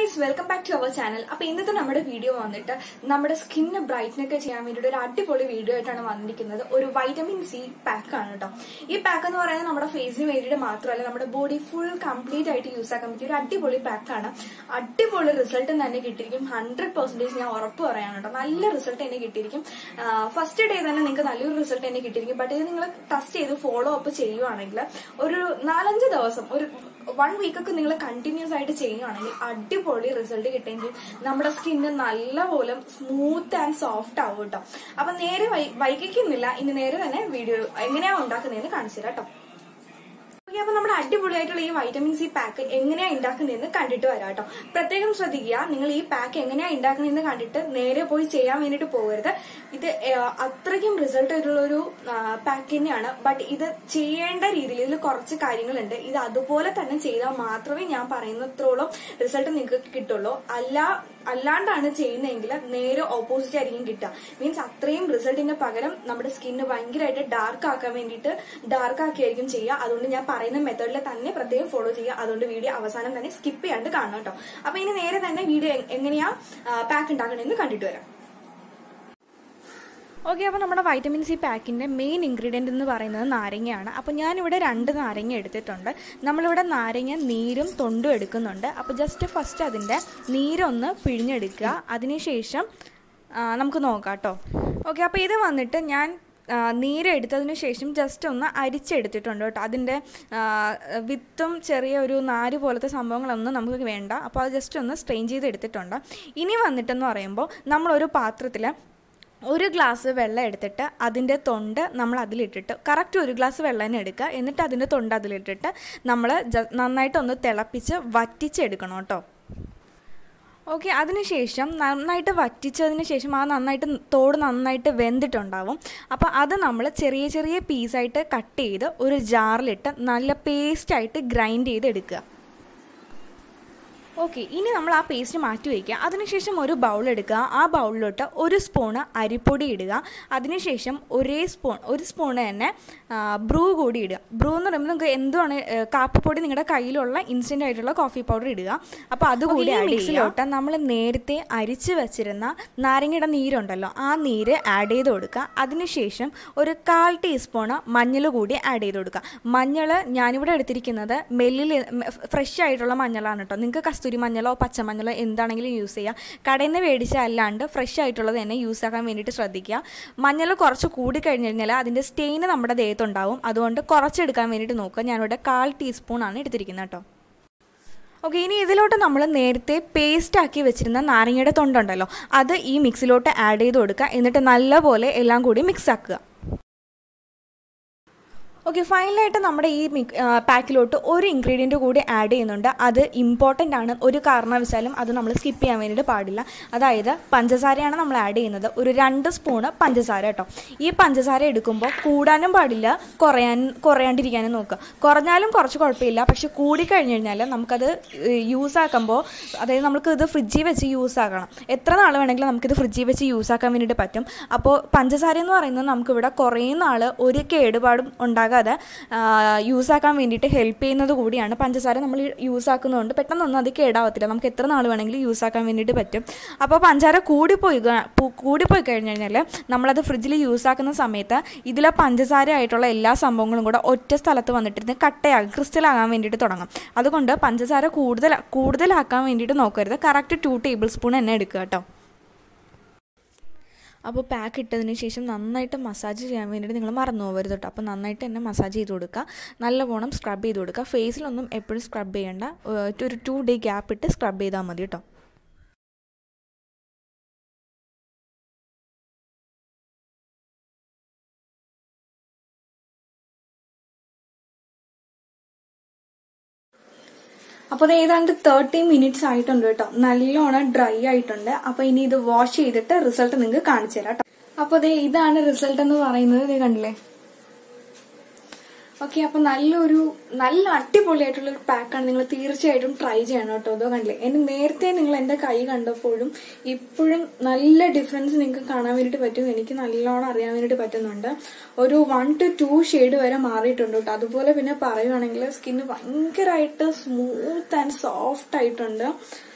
guys welcome back to our channel അപ്പൊ ഇന്നത്തെ നമ്മുടെ വീഡിയോ വന്നിട്ട് നമ്മുടെ സ്കിന്ന് ബ്രൈറ്റൻ ഒക്കെ ചെയ്യാൻ വേണ്ടിയിട്ട് ഒരു അടിപൊളി വീഡിയോ ആയിട്ടാണ് വന്നിരിക്കുന്നത് ഒരു വൈറ്റമിൻ സി പാക്ക് ആണ് കേട്ടോ ഈ പാക്ക് എന്ന് പറയുന്നത് നമ്മുടെ ഫേസിന് വേണ്ടിയിട്ട് മാത്രമല്ല നമ്മുടെ ബോഡി ഫുൾ കംപ്ലീറ്റ് ആയിട്ട് യൂസ് ആക്കാൻ പറ്റിയ ഒരു അടിപൊളി പാക്കാണ് അടിപൊളി റിസൾട്ട് തന്നെ കിട്ടിയിരിക്കും ഹൺഡ്രഡ് പെർസെന്റേജ് ഞാൻ ഉറപ്പ് പറയാണ് കേട്ടോ നല്ല റിസൾട്ട് തന്നെ കിട്ടിയിരിക്കും ഫസ്റ്റ് ഡേ തന്നെ നിങ്ങൾക്ക് നല്ലൊരു റിസൾട്ട് തന്നെ കിട്ടിയിരിക്കും ബട്ട് ഇത് നിങ്ങൾ ടെസ്റ്റ് ചെയ്ത് ഫോളോ അപ്പ് ചെയ്യുവാണെങ്കിൽ ഒരു നാലഞ്ച് ദിവസം ഒരു വൺ വീക്ക് ഒക്കെ നിങ്ങൾ കണ്ടിന്യൂസ് ആയിട്ട് ചെയ്യുകയാണെങ്കിൽ അടിപൊളി റിസൾട്ട് കിട്ടുമെങ്കിൽ നമ്മുടെ സ്കിന്ന് നല്ലപോലെ സ്മൂത്ത് ആൻഡ് സോഫ്റ്റ് ആവും കേട്ടോ അപ്പൊ നേരെ വൈ- വൈകിക്കുന്നില്ല ഇനി നേരെ തന്നെ വീഡിയോ എങ്ങനെയാ ഉണ്ടാക്കുന്നതെന്ന് കാണിച്ചു തരാം കേട്ടോ ഓക്കെ അപ്പൊ നമ്മുടെ അടിപൊളിയായിട്ടുള്ള ഈ വൈറ്റമിൻ സി പാക്ക് എങ്ങനെയാ ഉണ്ടാക്കുന്നതെന്ന് കണ്ടിട്ട് വരാം കേട്ടോ പ്രത്യേകം ശ്രദ്ധിക്കുക നിങ്ങൾ ഈ പാക്ക് എങ്ങനെയാ ഉണ്ടാക്കുന്നതെന്ന് കണ്ടിട്ട് നേരെ പോയി ചെയ്യാൻ വേണ്ടിട്ട് പോകരുത് ഇത് ഏഹ്, അത്രയ്ക്കും റിസൾട്ട് ആയിട്ടുള്ള ഒരു പാക്ക് തന്നെയാണ് ബട്ട് ഇത് ചെയ്യേണ്ട രീതിയിൽ ഇതിൽ കുറച്ച് കാര്യങ്ങളുണ്ട് ഇത് അതുപോലെ തന്നെ ചെയ്താൽ മാത്രമേ ഞാൻ പറയുന്നത്രോളം റിസൾട്ട് നിങ്ങൾക്ക് കിട്ടുള്ളൂ അല്ല അല്ലാണ്ടാണ് ചെയ്യുന്നതെങ്കിൽ നേരെ ഓപ്പോസിറ്റ് ആയിരിക്കും കിട്ടുക മീൻസ് അത്രയും റിസൾട്ടിന് പകരം നമ്മുടെ സ്കിന്ന് ഭയങ്കരമായിട്ട് ഡാർക്ക് ആക്കാൻ വേണ്ടിയിട്ട് ഡാർക്ക് ആക്കിയായിരിക്കും ചെയ്യുക അതുകൊണ്ട് ഞാൻ പറയുന്ന മെത്തേഡിൽ തന്നെ പ്രത്യേകം ഫോളോ ചെയ്യുക അതുകൊണ്ട് വീഡിയോ അവസാനം തന്നെ സ്കിപ്പ് ചെയ്യാണ്ട് കാണണം കേട്ടോ അപ്പൊ ഇനി നേരെ തന്നെ വീഡിയോ എങ്ങനെയാ പാക്ക് ഉണ്ടാക്കണമെന്ന് കണ്ടിട്ട് വരാം ഓക്കെ അപ്പോൾ നമ്മുടെ വൈറ്റമിൻ സി പാക്കിൻ്റെ മെയിൻ ഇൻഗ്രീഡിയൻ്റ് എന്ന് പറയുന്നത് നാരങ്ങയാണ് അപ്പോൾ ഞാനിവിടെ രണ്ട് നാരങ്ങ എടുത്തിട്ടുണ്ട് നമ്മളിവിടെ നാരങ്ങ നീരും തൊണ്ടും എടുക്കുന്നുണ്ട് അപ്പോൾ ജസ്റ്റ് ഫസ്റ്റ് അതിൻ്റെ നീരൊന്ന് പിഴിഞ്ഞെടുക്കുക അതിനുശേഷം ആ, നമുക്ക് നോക്കാം കേട്ടോ ഓക്കെ അപ്പോൾ ഇത് വന്നിട്ട് ഞാൻ ആ, നീരെടുത്തതിന് ശേഷം ജസ്റ്റ് ഒന്ന് അരിച്ചെടുത്തിട്ടുണ്ട് കേട്ടോ അതിൻ്റെ ആ, വിത്തും ചെറിയ ഒരു നാര് പോലത്തെ സംഭവങ്ങളൊന്നും നമുക്ക് വേണ്ട അപ്പോൾ അത് ജസ്റ്റ് ഒന്ന് സ്ട്രെയിൻ ചെയ്ത് എടുത്തിട്ടുണ്ട് ഇനി വന്നിട്ടെന്ന് പറയുമ്പോൾ നമ്മളൊരു പാത്രത്തിൽ ഒരു ഗ്ലാസ് വെള്ളം എടുത്തിട്ട് അതിൻ്റെ തൊണ്ട് നമ്മൾ അതിലിട്ടിട്ട് കറക്റ്റ് ഒരു ഗ്ലാസ് വെള്ളം തന്നെ എടുക്കുക എന്നിട്ട് അതിൻ്റെ തൊണ്ട് അതിലിട്ടിട്ട് നമ്മൾ ജ- നന്നായിട്ടൊന്ന് തിളപ്പിച്ച് വറ്റിച്ചെടുക്കണം കേട്ടോ ഓക്കെ അതിനുശേഷം നന്നായിട്ട് വറ്റിച്ചതിന് ശേഷം ആ നന്നായിട്ട് തോട് നന്നായിട്ട് വെന്തിട്ടുണ്ടാവും അപ്പോൾ അത് നമ്മൾ ചെറിയ ചെറിയ പീസായിട്ട് കട്ട് ചെയ്ത് ഒരു ജാറിലിട്ട് നല്ല പേസ്റ്റായിട്ട് ഗ്രൈൻഡ് ചെയ്ത് എടുക്കുക ഓക്കെ ഇനി നമ്മൾ ആ പേസ്റ്റ് മാറ്റി വയ്ക്കുക അതിനുശേഷം ഒരു ബൗൾ എടുക്കുക ആ ബൗളിലോട്ട് ഒരു സ്പൂണ് അരിപ്പൊടി ഇടുക അതിനുശേഷം ഒരേ സ്പൂൺ ഒരു സ്പൂണ് തന്നെ ബ്രൂ കൂടി ഇടുക ബ്രൂ എന്ന് പറയുമ്പോൾ നിങ്ങൾക്ക് എന്തുവാണ് ഏ, കാപ്പിപ്പൊടി നിങ്ങളുടെ കയ്യിലുള്ള ഇൻസ്റ്റൻ്റ് ആയിട്ടുള്ള കോഫി പൗഡർ ഇടുക അപ്പോൾ അതുകൂടി മിക്സിലോട്ട് നമ്മൾ നേരത്തെ അരിച്ച് വെച്ചിരുന്ന നാരങ്ങയുടെ നീരുണ്ടല്ലോ ആ നീര് ആഡ് ചെയ്ത് കൊടുക്കുക അതിനുശേഷം ഒരു കാൽ ടീസ്പൂണ് മഞ്ഞൾ കൂടി ആഡ് ചെയ്ത് കൊടുക്കുക മഞ്ഞൾ ഞാനിവിടെ എടുത്തിരിക്കുന്നത് മെല്ലിൽ ഫ്രഷ് ആയിട്ടുള്ള മഞ്ഞളാണ് കേട്ടോ നിങ്ങൾക്ക് കസ്തൂരി മഞ്ഞളോ പച്ചമഞ്ഞളോ എന്താണെങ്കിലും യൂസ് ചെയ്യാം കടയിൽ നിന്ന് മേടിച്ച അല്ലാണ്ട് ഫ്രഷ് ആയിട്ടുള്ളത് തന്നെ യൂസ് ആക്കാൻ വേണ്ടിയിട്ട് ശ്രദ്ധിക്കുക മഞ്ഞൾ കുറച്ച് കൂടി കഴിഞ്ഞ് കഴിഞ്ഞാൽ അതിൻ്റെ സ്റ്റെയിന് നമ്മുടെ ദേഹത്തുണ്ടാവും അതുകൊണ്ട് കുറച്ചെടുക്കാൻ വേണ്ടിയിട്ട് നോക്കുക ഞാനിവിടെ കാൽ ടീസ്പൂൺ ആണ് എടുത്തിരിക്കുന്നത് കേട്ടോ ഓക്കെ ഇനി ഇതിലോട്ട് നമ്മൾ നേരത്തെ പേസ്റ്റ് ആക്കി വെച്ചിരുന്ന നാരങ്ങയുടെ തൊണ്ടുണ്ടല്ലോ അത് ഈ മിക്സിലോട്ട് ആഡ് ചെയ്ത് കൊടുക്കുക എന്നിട്ട് നല്ലപോലെ എല്ലാം കൂടി മിക്സ് ആക്കുക ഓക്കെ ഫൈനലായിട്ട് നമ്മുടെ ഈ മിക് പാക്കിലോട്ട് ഒരു ഇൻഗ്രീഡിയൻറ്റ് കൂടി ആഡ് ചെയ്യുന്നുണ്ട് അത് ഇമ്പോർട്ടൻ്റ് ആണ് ഒരു കാരണവശാലും അത് നമ്മൾ സ്കിപ്പ് ചെയ്യാൻ വേണ്ടിയിട്ട് പാടില്ല അതായത് പഞ്ചസാരയാണ് നമ്മൾ ആഡ് ചെയ്യുന്നത് ഒരു രണ്ട് സ്പൂണ് പഞ്ചസാര കേട്ടോ ഈ പഞ്ചസാര എടുക്കുമ്പോൾ കൂടാനും പാടില്ല കുറയാൻ കുറയാണ്ടിരിക്കാനും നോക്കുക കുറഞ്ഞാലും കുറച്ച് കുഴപ്പമില്ല പക്ഷെ കൂടിക്കഴിഞ്ഞ് കഴിഞ്ഞാൽ നമുക്കത് യൂസ് ആക്കുമ്പോൾ അതായത് നമുക്ക് ഇത് ഫ്രിഡ്ജിൽ വെച്ച് യൂസ് ആക്കണം എത്ര നാൾ വേണമെങ്കിലും നമുക്കിത് ഫ്രിഡ്ജിൽ വെച്ച് യൂസ് ആക്കാൻ വേണ്ടിയിട്ട് പറ്റും അപ്പോൾ പഞ്ചസാര എന്ന് പറയുന്നത് നമുക്കിവിടെ കുറേ നാൾ ഒരു കേടുപാടും ഉണ്ടാകാതെ യൂസ് ആക്കാൻ വേണ്ടിയിട്ട് ഹെൽപ്പ് ചെയ്യുന്നത് കൂടിയാണ് പഞ്ചസാര നമ്മൾ യൂസ് ആക്കുന്നതുകൊണ്ട് പെട്ടെന്നൊന്നും അത് കേടാവത്തില്ല നമുക്ക് എത്ര നാൾ വേണമെങ്കിലും യൂസ് ആക്കാൻ വേണ്ടിയിട്ട് പറ്റും അപ്പോൾ പഞ്ചസാര കൂടിപ്പോയി ക- പു- കൂടിപ്പോയി കഴിഞ്ഞ് കഴിഞ്ഞാൽ നമ്മളത് ഫ്രിഡ്ജിൽ യൂസ് ആക്കുന്ന സമയത്ത് ഇതിലെ പഞ്ചസാര ആയിട്ടുള്ള എല്ലാ സംഭവങ്ങളും കൂടെ ഒറ്റ സ്ഥലത്ത് വന്നിട്ടിരുന്ന് കട്ടയാകും ക്രിസ്റ്റലാകാൻ വേണ്ടിയിട്ട് തുടങ്ങും അതുകൊണ്ട് പഞ്ചസാര കൂടുതൽ കൂടുതലാക്കാൻ വേണ്ടിയിട്ട് നോക്കരുത് കറക്റ്റ് ടു ടേബിൾ സ്പൂൺ തന്നെ എടുക്കുക കേട്ടോ അപ്പോൾ പാക്ക് ഇട്ടതിന് ശേഷം നന്നായിട്ട് മസാജ് ചെയ്യാൻ വേണ്ടിയിട്ട് നിങ്ങൾ മറന്നു പോകരുത് കേട്ടോ അപ്പോൾ നന്നായിട്ട് തന്നെ മസാജ് ചെയ്ത് കൊടുക്കുക നല്ലവണ്ണം സ്ക്രബ് ചെയ്ത് കൊടുക്കുക ഫേസിലൊന്നും എപ്പോഴും സ്ക്രബ് ചെയ്യേണ്ട ഏഹ് ഒരു ടു ഡേ ഗ്യാപ്പ് ഇട്ട് സ്ക്രബ് ചെയ്താൽ മതി കേട്ടോ അപ്പോൾ അത് ഏതാണ്ട് തേർട്ടി മിനിറ്റ്സ് ആയിട്ടുണ്ട് കേട്ടോ നല്ലോണം ഡ്രൈ ആയിട്ടുണ്ട് അപ്പൊ ഇനി ഇത് വാഷ് ചെയ്തിട്ട് റിസൾട്ട് നിങ്ങൾക്ക് കാണിച്ചു തരാം കേട്ടോ അപ്പൊ ദേ ഇതാണ് റിസൾട്ട് എന്ന് പറയുന്നത് ഇത് കണ്ടില്ലേ ഓക്കെ അപ്പൊ നല്ലൊരു നല്ല അടിപൊളിയായിട്ടുള്ള ഒരു പാക്കാണ് നിങ്ങൾ തീർച്ചയായിട്ടും ട്രൈ ചെയ്യണം കേട്ടോ അതോ കണ്ടില്ലേ എന്നെ നേരത്തെ നിങ്ങൾ എന്റെ കൈ കണ്ടപ്പോഴും ഇപ്പോഴും നല്ല ഡിഫറൻസ് നിങ്ങൾക്ക് കാണാൻ വേണ്ടിയിട്ട് പറ്റും എനിക്ക് നല്ലോണം അറിയാൻ വേണ്ടിയിട്ട് പറ്റുന്നുണ്ട് ഒരു വൺ ടു ടു ഷെയ്ഡ് വരെ മാറിയിട്ടുണ്ട് കേട്ടോ അതുപോലെ പിന്നെ പറയുവാണെങ്കിൽ സ്കിന്ന് ഭയങ്കരമായിട്ട് സ്മൂത്ത് ആൻഡ് സോഫ്റ്റ് ആയിട്ടുണ്ട്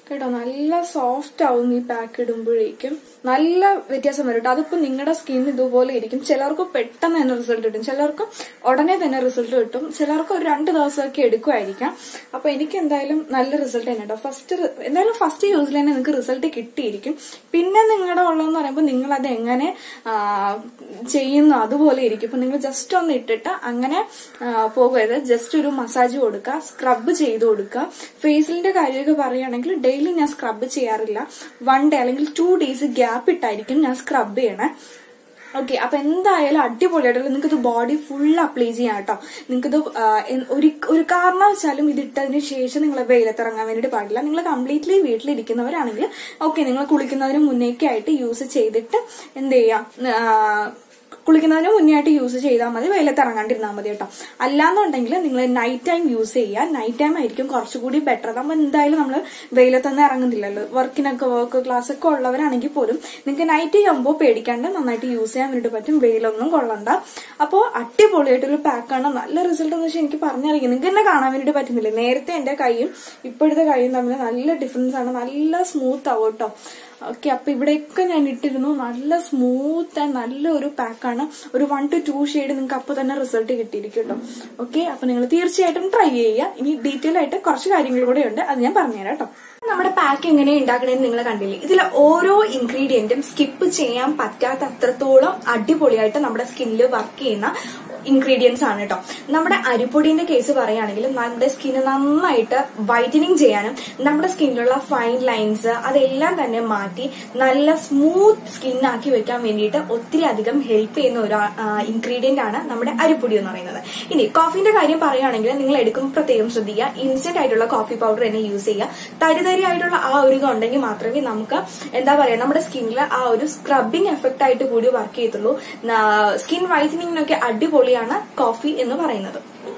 കേട്ടോ നല്ല സോഫ്റ്റ് ആവും ഈ പാക്ക് ഇടുമ്പോഴേക്കും നല്ല വ്യത്യാസം വരും കേട്ടോ അതിപ്പോ നിങ്ങളുടെ സ്കിൻ ഇതുപോലെ ഇരിക്കും ചിലർക്ക് പെട്ടെന്ന് തന്നെ റിസൾട്ട് കിട്ടും ചിലർക്ക് ഉടനെ തന്നെ റിസൾട്ട് കിട്ടും ചിലർക്ക് ഒരു രണ്ട് ദിവസമൊക്കെ എടുക്കുമായിരിക്കാം അപ്പൊ എനിക്ക് എന്തായാലും നല്ല റിസൾട്ട് തന്നെ കേട്ടോ ഫസ്റ്റ് എന്തായാലും ഫസ്റ്റ് യൂസിൽ തന്നെ നിങ്ങൾക്ക് റിസൾട്ട് കിട്ടിയിരിക്കും പിന്നെ നിങ്ങളുടെ ഉള്ളതെന്ന് പറയുമ്പോൾ നിങ്ങൾ അത് എങ്ങനെ ആ, ചെയ്യുന്നു അതുപോലെ ഇരിക്കും ഇപ്പൊ നിങ്ങൾ ജസ്റ്റ് ഒന്ന് ഇട്ടിട്ട് അങ്ങനെ ആ, പോകരുത് ജസ്റ്റ് ഒരു മസാജ് കൊടുക്കുക സ്ക്രബ് ചെയ്ത് കൊടുക്കുക ഫേസിലിന്റെ കാര്യമൊക്കെ പറയുകയാണെങ്കിൽ ഡെയിലി ഞാൻ സ്ക്രബ് ചെയ്യാറില്ല വൺ ഡേ അല്ലെങ്കിൽ ടു ഡേയ്സ് ഗ്യാപ്പ് ഇട്ടായിരിക്കും ഞാൻ സ്ക്രബ് ചെയ്യണേ ഓക്കെ അപ്പൊ എന്തായാലും അടിപൊളിയായിട്ടുള്ള നിങ്ങൾക്ക് ഇത് ബോഡി ഫുൾ അപ്ലൈ ചെയ്യാം കേട്ടോ നിങ്ങൾക്ക് ഇത് ഒരു ഒരു കാരണവശാലും ഇത് ഇട്ടതിന് ശേഷം നിങ്ങൾ വെയിലത്തിറങ്ങാൻ വേണ്ടിയിട്ട് പാടില്ല നിങ്ങൾ കംപ്ലീറ്റ്ലി വീട്ടിലിരിക്കുന്നവരാണെങ്കിൽ ഓക്കെ നിങ്ങൾ കുളിക്കുന്നതിന് മുന്നേക്കെ ആയിട്ട് യൂസ് ചെയ്തിട്ട് എന്ത് ചെയ്യാം ആ, കുളിക്കുന്നതിന് മുന്നേ ആയിട്ട് യൂസ് ചെയ്താൽ മതി വെയിലത്ത് ഇറങ്ങാണ്ടിരുന്നാൽ മതി കേട്ടോ അല്ലാന്നുണ്ടെങ്കിൽ നിങ്ങൾ നൈറ്റ് ടൈം യൂസ് ചെയ്യുക നൈറ്റ് ടൈം ആയിരിക്കും കുറച്ചുകൂടി ബെറ്റർ നമ്മൾ എന്തായാലും നമ്മൾ വെയിലത്തൊന്നും ഇറങ്ങുന്നില്ലല്ലോ വർക്കിനൊക്കെ വർക്ക് ക്ലാസ് ഒക്കെ ഉള്ളവരാണെങ്കിൽ പോലും നിങ്ങൾക്ക് നൈറ്റ് ചെയ്യുമ്പോൾ പേടിക്കാണ്ട് നന്നായിട്ട് യൂസ് ചെയ്യാൻ വേണ്ടിയിട്ട് പറ്റും വെയിലൊന്നും കൊള്ളണ്ട അപ്പോൾ അടിപൊളിയായിട്ടൊരു പാക്കാണ് നല്ല റിസൾട്ട് എന്ന് വെച്ചാൽ എനിക്ക് പറഞ്ഞറിയിക്കും നിങ്ങൾക്ക് എന്നെ കാണാൻ വേണ്ടിയിട്ട് പറ്റുന്നില്ല നേരത്തെ എന്റെ കൈയും ഇപ്പോഴത്തെ കൈയും തമ്മിൽ നല്ല ഡിഫറൻസ് ആണ് നല്ല സ്മൂത്ത് ആവും കേട്ടോ ഓക്കെ അപ്പൊ ഇവിടെയൊക്കെ ഞാൻ ഇട്ടിരുന്നു നല്ല സ്മൂത്ത് ആൻഡ് നല്ല ഒരു പാക്കാണ് ഒരു വൺ ടു ടു ഷെയ്ഡ് നിങ്ങൾക്ക് അപ്പൊ തന്നെ റിസൾട്ട് കിട്ടിയിരിക്കും കേട്ടോ ഓക്കെ അപ്പൊ നിങ്ങൾ തീർച്ചയായിട്ടും ട്രൈ ചെയ്യുക ഇനി ഡീറ്റെയിൽ ആയിട്ട് കുറച്ച് കാര്യങ്ങൾ കൂടെ ഉണ്ട് അത് ഞാൻ പറഞ്ഞുതരാം കേട്ടോ നമ്മുടെ പാക്ക് എങ്ങനെ ഉണ്ടാക്കണമെന്ന് നിങ്ങൾ കണ്ടില്ലേ ഇതിൽ ഓരോ ഇൻഗ്രീഡിയന്റും സ്കിപ്പ് ചെയ്യാൻ പറ്റാത്ത അത്രത്തോളം അടിപൊളിയായിട്ട് നമ്മുടെ സ്കിന്നിൽ വർക്ക് ചെയ്യുന്ന ഇൻഗ്രീഡിയൻസ് ആണ് കേട്ടോ നമ്മുടെ അരിപ്പൊടിന്റെ കേസ് പറയുകയാണെങ്കിൽ നമ്മുടെ സ്കിന്ന് നന്നായിട്ട് വൈറ്റനിങ് ചെയ്യാനും നമ്മുടെ സ്കിന്നിലുള്ള ഫൈൻ ലൈൻസ് അതെല്ലാം തന്നെ മാറ്റി നല്ല സ്മൂത്ത് സ്കിൻ ആക്കി വെക്കാൻ വേണ്ടിയിട്ട് ഒത്തിരി അധികം ഹെൽപ്പ് ചെയ്യുന്ന ഒരു ഇൻഗ്രീഡിയന്റ് ആണ് നമ്മുടെ അരിപ്പൊടി എന്ന് പറയുന്നത് ഇനി കോഫിന്റെ കാര്യം പറയുകയാണെങ്കിൽ നിങ്ങൾ എടുക്കുമ്പോൾ പ്രത്യേകം ശ്രദ്ധിക്കുക ഇൻസ്റ്റന്റ് ആയിട്ടുള്ള കോഫി പൗഡർ തന്നെ യൂസ് ചെയ്യുക തരിതരി ആയിട്ടുള്ള ആ ഒരു ഇത് ഉണ്ടെങ്കിൽ മാത്രമേ നമുക്ക് എന്താ പറയാ നമ്മുടെ സ്കിന്നിൽ ആ ഒരു സ്ക്രബിംഗ് എഫക്റ്റ് ആയിട്ട് കൂടി വർക്ക് ചെയ്യത്തുള്ളൂ സ്കിൻ വൈറ്റനിങ്ങിനൊക്കെ അടിപൊളിയാണ് കോഫി എന്ന് പറയുന്നത്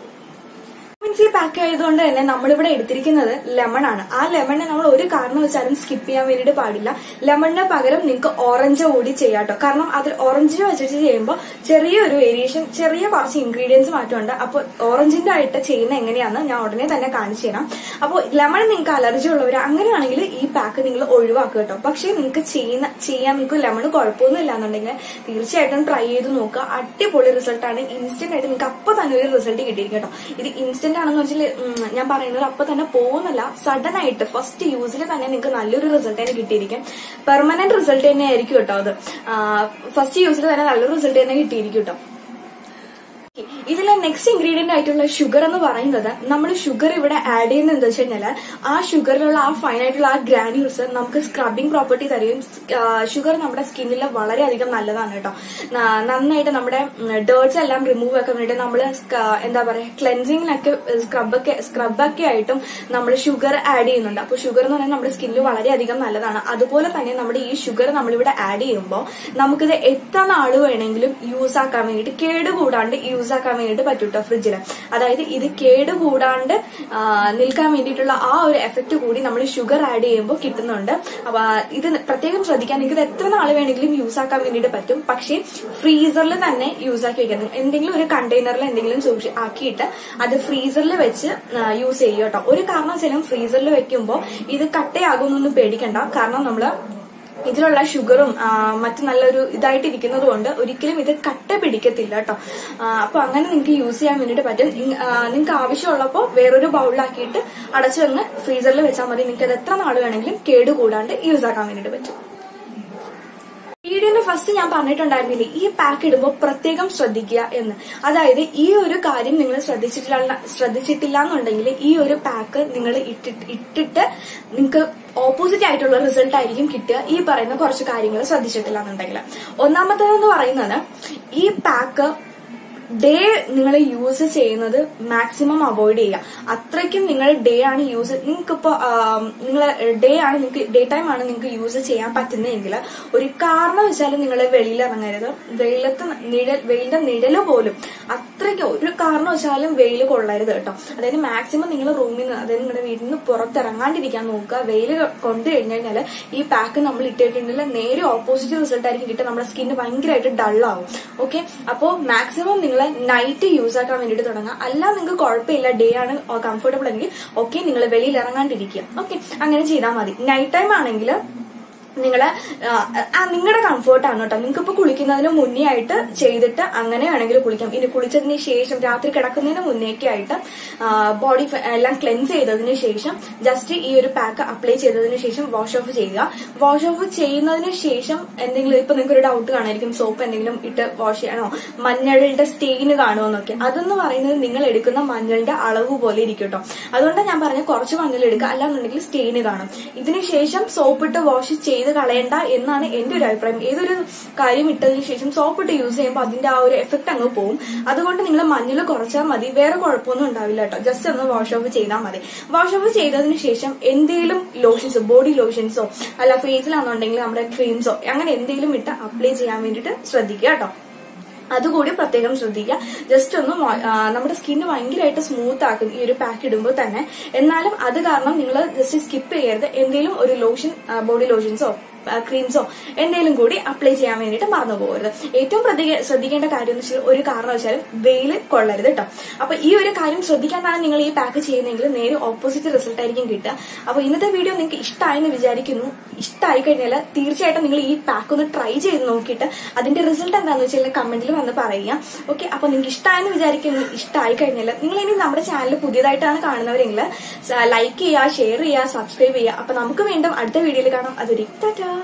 വിറ്റാമിൻ സി പാക്ക് ആയതുകൊണ്ട് തന്നെ നമ്മളിവിടെ എടുത്തിരിക്കുന്നത് ലെമൺ ആണ് ആ ലെമണിനെ നമ്മൾ ഒരു കാരണവശാലും സ്കിപ്പ് ചെയ്യാൻ വേണ്ടിയിട്ട് പാടില്ല ലെമണിന് പകരം നിങ്ങൾക്ക് ഓറഞ്ച് കൂടി ചെയ്യാം കേട്ടോ കാരണം അതിൽ ഓറഞ്ചിന് വെച്ചിട്ട് ചെയ്യുമ്പോൾ ചെറിയൊരു വേരിയേഷൻ ചെറിയ കുറച്ച് ഇൻഗ്രീഡിയൻസ് മാറ്റമുണ്ട് അപ്പോൾ ഓറഞ്ചിന്റെ ആയിട്ട് ചെയ്യുന്ന എങ്ങനെയാണെന്ന് ഞാൻ ഉടനെ തന്നെ കാണിച്ചു തരാം അപ്പോൾ ലെമൺ നിങ്ങൾക്ക് അലർജി ഉള്ളവർ അങ്ങനെയാണെങ്കിൽ ഈ പാക്ക് നിങ്ങൾ ഒഴിവാക്കുക കേട്ടോ പക്ഷേ നിങ്ങൾക്ക് ചെയ്യുന്ന ചെയ്യാൻ നിങ്ങൾക്ക് ലെമൺ കുഴപ്പമൊന്നും ഇല്ലാന്നുണ്ടെങ്കിൽ തീർച്ചയായിട്ടും ട്രൈ ചെയ്ത് നോക്കുക അടിപൊളി റിസൾട്ടാണ് ഇൻസ്റ്റന്റ് ആയിട്ട് നിങ്ങൾക്ക് അപ്പൊ തന്നെ ഒരു റിസൾട്ട് കിട്ടിയിരിക്കും കേട്ടോ ഇത് ഇൻസ്റ്റന്റ് ആണെന്ന് വെച്ചാൽ ഞാൻ പറയുന്നത് അപ്പൊ തന്നെ പോകുന്നില്ല സഡൻ ആയിട്ട് ഫസ്റ്റ് യൂസിൽ തന്നെ നിങ്ങൾക്ക് നല്ലൊരു റിസൾട്ട് തന്നെ കിട്ടിയിരിക്കും പെർമനന്റ് റിസൾട്ട് തന്നെ ആയിരിക്കും കേട്ടോ അത് ഫസ്റ്റ് യൂസിൽ തന്നെ നല്ലൊരു റിസൾട്ട് തന്നെ കിട്ടിയിരിക്കും കേട്ടോ ഇതിലെ നെക്സ്റ്റ് ഇൻഗ്രീഡിയന്റ് ആയിട്ടുള്ള ഷുഗർ എന്ന് പറയുന്നത് നമ്മൾ ഷുഗർ ഇവിടെ ആഡ് ചെയ്യുന്നത് എന്താ വെച്ച് കഴിഞ്ഞാൽ ആ ഷുഗറിലുള്ള ആ ഫൈൻ ആയിട്ടുള്ള ആ ഗ്രാനുൾസ് നമുക്ക് സ്ക്രബിംഗ് പ്രോപ്പർട്ടി തരുകയും ഷുഗർ നമ്മുടെ സ്കിന്നിൽ വളരെയധികം നല്ലതാണ് കേട്ടോ ന- നന്നായിട്ട് നമ്മുടെ ഡേർട്സ് എല്ലാം റിമൂവ് ആക്കാൻ വേണ്ടിയിട്ട് നമ്മൾ എന്താ പറയാ ക്ലെൻസിങ്ങിനൊക്കെ സ്ക്രബൊക്കെ സ്ക്രബൊക്കെ ആയിട്ടും നമ്മൾ ഷുഗർ ആഡ് ചെയ്യുന്നുണ്ട് അപ്പോൾ ഷുഗർ എന്ന് പറയുന്നത് നമ്മുടെ സ്കിന്നിൽ വളരെയധികം നല്ലതാണ് അതുപോലെ തന്നെ നമ്മുടെ ഈ ഷുഗർ നമ്മളിവിടെ ആഡ് ചെയ്യുമ്പോൾ നമുക്കിത് എത്ര നാള് വേണമെങ്കിലും യൂസ് ആക്കാൻ വേണ്ടിയിട്ട് കേടുകൂടാണ്ട് യൂസ് ആക്കാൻ വേണ്ടിയിട്ട് പറ്റും കേട്ടോ ഫ്രിഡ്ജിൽ അതായത് ഇത് കേടുകൂടാണ്ട് ആ, നിൽക്കാൻ വേണ്ടിയിട്ടുള്ള ആ ഒരു എഫക്ട് കൂടി നമ്മൾ ഷുഗർ ആഡ് ചെയ്യുമ്പോൾ കിട്ടുന്നുണ്ട് അപ്പൊ ഇത് പ്രത്യേകം ശ്രദ്ധിക്കാൻ നിങ്ങൾക്ക് ഇത് എത്ര നാൾ വേണമെങ്കിലും യൂസ് ആക്കാൻ വേണ്ടിയിട്ട് പറ്റും പക്ഷേ ഫ്രീസറിൽ തന്നെ യൂസ് ആക്കി വെക്കണം എന്തെങ്കിലും ഒരു കണ്ടെയ്നറിൽ എന്തെങ്കിലും സൂക്ഷി ആക്കിയിട്ട് അത് ഫ്രീസറിൽ വെച്ച് യൂസ് ചെയ്യുക കേട്ടോ ഒരു കാരണവശാലും ഫ്രീസറിൽ വെക്കുമ്പോൾ ഇത് കട്ടയാകുമെന്നൊന്നും പേടിക്കണ്ട കാരണം നമ്മള് ഇതിലുള്ള ഷുഗറും ആ, മറ്റു നല്ലൊരു ഇതായിട്ട് ഇരിക്കുന്നത് കൊണ്ട് ഒരിക്കലും ഇത് കട്ട പിടിക്കത്തില്ല കേട്ടോ ആ, അപ്പൊ അങ്ങനെ നിങ്ങൾക്ക് യൂസ് ചെയ്യാൻ വേണ്ടിയിട്ട് പറ്റും നിങ്ങൾക്ക് ആവശ്യമുള്ളപ്പോൾ വേറൊരു ബൗളിലാക്കിയിട്ട് അടച്ചു വന്ന് ഫ്രീസറിൽ വെച്ചാൽ മതി നിങ്ങൾക്ക് അത് എത്ര നാൾ വേണമെങ്കിലും കേടുകൂടാണ്ട് യൂസ് ആക്കാൻ വേണ്ടിയിട്ട് പറ്റും വീഡിയോന്റെ ഫസ്റ്റ് ഞാൻ പറഞ്ഞിട്ടുണ്ടായിരുന്നില്ലേ ഈ പാക്ക് ഇടുമ്പോൾ പ്രത്യേകം ശ്രദ്ധിക്കുക എന്ന് അതായത് ഈ ഒരു കാര്യം നിങ്ങൾ ശ്രദ്ധിച്ചിട്ടില്ല ശ്രദ്ധിച്ചിട്ടില്ല എന്നുണ്ടെങ്കിൽ ഈ ഒരു പാക്ക് നിങ്ങൾ ഇട്ടിട്ട് ഇട്ടിട്ട് നിങ്ങൾക്ക് ഓപ്പോസിറ്റ് ആയിട്ടുള്ള റിസൾട്ട് ആയിരിക്കും കിട്ടുക ഈ പറയുന്ന കുറച്ച് കാര്യങ്ങൾ ശ്രദ്ധിച്ചിട്ടില്ല എന്നുണ്ടെങ്കിൽ ഒന്നാമത്തേതെന്ന് പറയുന്നത് ഈ പാക്ക് ഡേ നിങ്ങൾ യൂസ് ചെയ്യുന്നത് മാക്സിമം അവോയ്ഡ് ചെയ്യുക അത്രയ്ക്കും നിങ്ങൾ ഡേ ആണ് യൂസ് നിങ്ങൾക്കിപ്പോ നിങ്ങൾ ഡേ ആണ് നിങ്ങൾക്ക് ഡേ ടൈം ആണ് നിങ്ങൾക്ക് യൂസ് ചെയ്യാൻ പറ്റുന്നതെങ്കിൽ ഒരു കാരണവശാലും നിങ്ങൾ വെളിയിൽ ഇറങ്ങരുത് വെയിലത്ത് നിഴൽ വെയിലിന്റെ നിഴല് പോലും അത്രയ്ക്ക് ഒരു കാരണവശാലും വെയിൽ കൊള്ളരുത് കേട്ടോ അതായത് മാക്സിമം നിങ്ങൾ റൂമിൽ നിന്ന് അതായത് നിങ്ങളുടെ വീട്ടിൽ നിന്ന് പുറത്തിറങ്ങാണ്ടിരിക്കാൻ നോക്കുക വെയിൽ കൊണ്ടു കഴിഞ്ഞു കഴിഞ്ഞാൽ ഈ പാക്ക് നമ്മൾ ഇട്ടിട്ടുണ്ടെങ്കിൽ നേരെ ഓപ്പോസിറ്റ് റിസൾട്ട് ആയിരിക്കും കിട്ടുക നമ്മുടെ സ്കിന്ന് ഭയങ്കരമായിട്ട് ഡള്ളാവും ഓക്കെ അപ്പോൾ മാക്സിമം നിങ്ങൾ നൈറ്റ് യൂസ് ആക്കാൻ വേണ്ടിയിട്ട് തുടങ്ങുക അല്ല നിങ്ങൾക്ക് കുഴപ്പമില്ല ഡേ ആണ് കംഫർട്ടബിൾ എങ്കിൽ ഓക്കെ നിങ്ങൾ വെളിയിൽ ഇറങ്ങാണ്ടിരിക്കുക ഓക്കെ അങ്ങനെ ചെയ്താൽ മതി നൈറ്റ് ടൈം ആണെങ്കിൽ നിങ്ങള് നിങ്ങളുടെ കംഫർട്ടാണ് കേട്ടോ നിങ്ങൾക്ക് ഇപ്പൊ കുളിക്കുന്നതിന് മുന്നേ ആയിട്ട് ചെയ്തിട്ട് അങ്ങനെയാണെങ്കിൽ കുളിക്കാം ഇനി കുളിച്ചതിന് ശേഷം രാത്രി കിടക്കുന്നതിന് മുന്നേക്കെ ആയിട്ട് ബോഡി എല്ലാം ക്ലെൻസ് ചെയ്തതിന് ശേഷം ജസ്റ്റ് ഈ ഒരു പാക്ക് അപ്ലൈ ചെയ്തതിന് ശേഷം വാഷ് ഓഫ് ചെയ്യുക വാഷ് ഓഫ് ചെയ്യുന്നതിന് ശേഷം എന്തെങ്കിലും ഇപ്പൊ നിങ്ങൾക്ക് ഒരു ഡൗട്ട് കാണായിരിക്കും സോപ്പ് എന്തെങ്കിലും ഇട്ട് വാഷ് ചെയ്യണോ മഞ്ഞളുടെ സ്റ്റെയിന് കാണുമോ എന്നൊക്കെ അതെന്ന് പറയുന്നത് നിങ്ങൾ എടുക്കുന്ന മഞ്ഞളുടെ അളവ് പോലെ ഇരിക്കും കേട്ടോ അതുകൊണ്ടാണ് ഞാൻ പറഞ്ഞ കുറച്ച് മഞ്ഞൾ എടുക്കുക അല്ലാന്നുണ്ടെങ്കിൽ സ്റ്റെയിന് കാണും ഇതിനുശേഷം സോപ്പ് ഇട്ട് വാഷ് ചെയ്ത് കളയണ്ട എന്നാണ് എന്റെ ഒരു അഭിപ്രായം ഏതൊരു കാര്യം ഇട്ടതിന് ശേഷം സോപ്പ് ഇട്ട് യൂസ് ചെയ്യുമ്പോൾ അതിന്റെ ആ ഒരു എഫക്ട് അങ്ങ് പോകും അതുകൊണ്ട് നിങ്ങൾ മഞ്ഞൾ കുറച്ചാൽ മതി വേറെ കുഴപ്പമൊന്നും ഉണ്ടാവില്ല കേട്ടോ ജസ്റ്റ് ഒന്ന് വാഷ് ഓഫ് ചെയ്താൽ മതി വാഷ് ഓഫ് ചെയ്തതിന് ശേഷം എന്തെങ്കിലും ലോഷൻസോ ബോഡി ലോഷൻസോ അല്ല ഫേസിലാണെന്നുണ്ടെങ്കിൽ നമ്മുടെ ക്രീംസോ അങ്ങനെ എന്തെങ്കിലും ഇട്ട് അപ്ലൈ ചെയ്യാൻ വേണ്ടിയിട്ട് ശ്രദ്ധിക്കുക കേട്ടോ അതുകൂടി പ്രത്യേകം ശ്രദ്ധിക്കുക ജസ്റ്റ് ഒന്ന് മോ- ആ, നമ്മുടെ സ്കിന്ന് ഭയങ്കരമായിട്ട് സ്മൂത്ത് ആക്കും ഈ ഒരു പാക്ക് ഇടുമ്പോൾ തന്നെ എന്നാലും അത് കാരണം നിങ്ങൾ ജസ്റ്റ് സ്കിപ്പ് ചെയ്യരുത് എന്തെങ്കിലും ഒരു ലോഷൻ ബോഡി ലോഷൻസോ ക്രീംസോ എന്തെങ്കിലും കൂടി അപ്ലൈ ചെയ്യാൻ വേണ്ടിയിട്ട് മറന്നു പോകരുത് ഏറ്റവും പ്രതി- ശ്രദ്ധിക്കേണ്ട കാര്യം എന്ന് വെച്ചാൽ ഒരു കാരണവശാലും വെയിൽ കൊള്ളരുത് കേട്ടോ അപ്പൊ ഈ ഒരു കാര്യം ശ്രദ്ധിക്കാണ്ടാണ് നിങ്ങൾ ഈ പാക്ക് ചെയ്യുന്നതെങ്കിൽ നേരെ ഓപ്പോസിറ്റ് റിസൾട്ട് ആയിരിക്കും കിട്ടുക അപ്പൊ ഇന്നത്തെ വീഡിയോ നിങ്ങൾക്ക് ഇഷ്ടമായെന്ന് വിചാരിക്കുന്നു ഇഷ്ടമായി കഴിഞ്ഞാൽ തീർച്ചയായിട്ടും നിങ്ങൾ ഈ പാക്ക് ഒന്ന് ട്രൈ ചെയ്ത് നോക്കിയിട്ട് അതിന്റെ റിസൾട്ട് എന്താണെന്ന് വെച്ചാൽ കമന്റിൽ വന്ന് പറയുക ഓക്കെ അപ്പൊ നിങ്ങൾക്ക് ഇഷ്ടമായെന്ന് വിചാരിക്കുന്നു ഇഷ്ടമായി കഴിഞ്ഞാൽ നിങ്ങൾ ഇനി നമ്മുടെ ചാനൽ പുതിയതായിട്ടാണ് കാണുന്നവരെങ്കിൽ ലൈക്ക് ചെയ്യുക ഷെയർ ചെയ്യുക സബ്സ്ക്രൈബ് ചെയ്യുക അപ്പൊ നമുക്ക് വീണ്ടും അടുത്ത വീഡിയോയിൽ കാണാം അതൊരു ടാറ്റാ